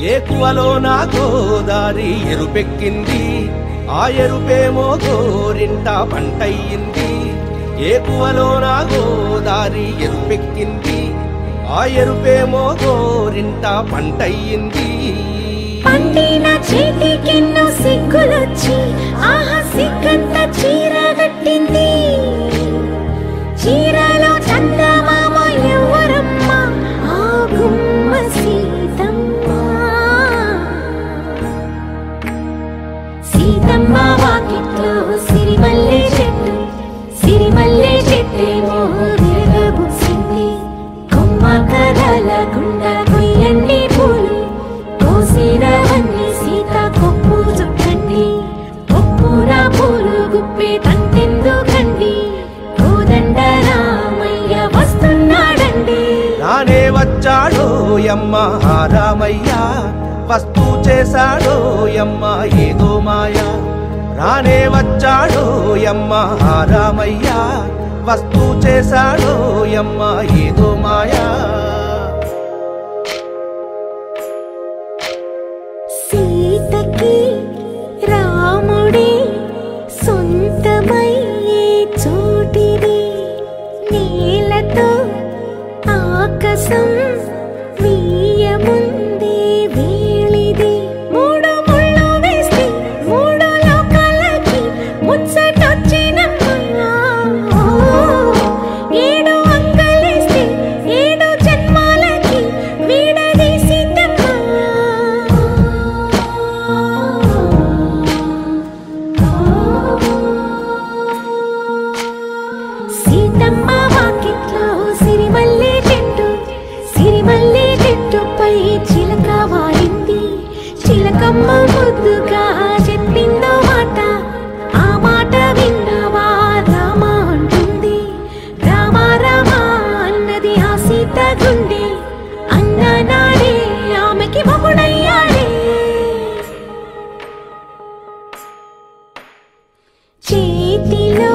ఏకువలో నా గోదారి ఎరుపెక్కింది ఆ ఎరుపేమో గోరింట పంటయ్యింది ఏకువలో నా గోదారి ఎరుపెక్కింది ఆ ఎరుపేమో గోరింట పంటయ్యింది పండిన చేతికెన్నో సిగ్గులొచ్చి ఆహా సిగ్గంత చీర కట్టింది చీరలో చందమామ ఎవరమ్మ ఆ గుమ్మ సీతమ్మ సీతమ్మ వాకిట్లో సిరిమల్లె చెట్టు సిరిమల్లె చెట్టేమో విరగబుసింది కొమ్మ కదలకుండా కొయ్యండి పూలు కోసిరవన్నీ సీత కొప్పు చుట్టండి కొప్పున పూలు గుప్పే తంతెందుకండి కోదండ రామయ్య వస్తున్నాడండి రానే వచ్చాడో యమ్మ రామయ్య వస్తూ చేశాడో యమ్మ ఏదో మాయ రానే వచ్చాడో యమ్మ రామయ్య వస్తూ చేశాడో యమ్మ ఏదో మాయా సీతకి రాముడే సొంతమయ్యే చోటిది నేలతో ఆకాశం వీయముందే వేళిది మూడు ముళ్ళు వేస్తే మూడు లోకాలకి ముచ్చటొచ్చినమ్మా ఏడు అంగలేస్తే ఏడు జన్మాలకి సీతమ్మ వాకిట్లో సిరిమల్లె చెట్టు సిరిమల్లె చెట్టుపై చిలక వాలింది చిలకమ్మ ముద్దుగా చెప్పిందో మాట ఆ మాట విన్నవా రామ అంటుంది రామ రామ అన్నది ఆ సీత గుండె అన్న నాడే ఆమెకి మొగుడయ్యాడే చేతిలో